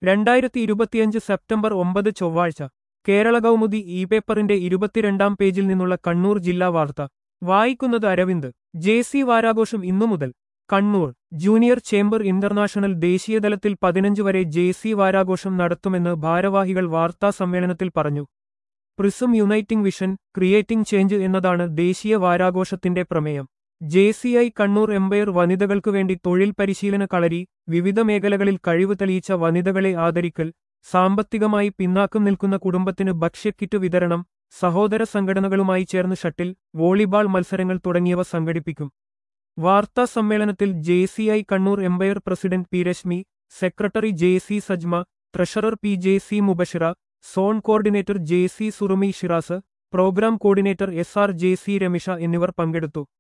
രണ്ടായിരത്തി ഇരുപത്തിയഞ്ച് സെപ്റ്റംബർ ഒമ്പത് ചൊവ്വാഴ്ച കേരള കൗമുദി ഇ പേപ്പറിന്റെ ഇരുപത്തിരണ്ടാം പേജിൽ നിന്നുള്ള കണ്ണൂർ ജില്ലാ വാർത്ത വായിക്കുന്നത് അരവിന്ദ് ജെ സി വാരാഘോഷം ഇന്നു മുതൽ കണ്ണൂർ ജൂനിയർ ചേംബർ ഇന്റർനാഷണൽ ദേശീയതലത്തിൽ പതിനഞ്ച് വരെ ജെ സി വാരാഘോഷം നടത്തുമെന്ന് ഭാരവാഹികൾ വാർത്താ സമ്മേളനത്തിൽ പറഞ്ഞു prism uniting vision creating change എന്നതാണ് ദേശീയ വാരാഘോഷത്തിന്റെ പ്രമേയം J C I Kannur Empire വനിതകൾക്കു വേണ്ടി തൊഴിൽ പരിശീലന കളരി വിവിധ മേഖലകളിൽ കഴിവ് തെളിയിച്ച വനിതകളെ ആദരിക്കൽ സാമ്പത്തികമായി പിന്നാക്കം നിൽക്കുന്ന കുടുംബത്തിന് ഭക്ഷ്യക്കിറ്റ് വിതരണം സഹോദര സംഘടനകളുമായി ചേർന്ന് ഷട്ടിൽ വോളിബാൾ മത്സരങ്ങൾ തുടങ്ങിയവ സംഘടിപ്പിക്കും വാർത്താ സമ്മേളനത്തിൽ J C I Kannur Empire president P Rashmi secretary J C Sajma treasurer P J C Mubashira zone coordinator J C Surumi Shiras programme coordinator S R J C Ramisha എന്നിവർ പങ്കെടുത്തു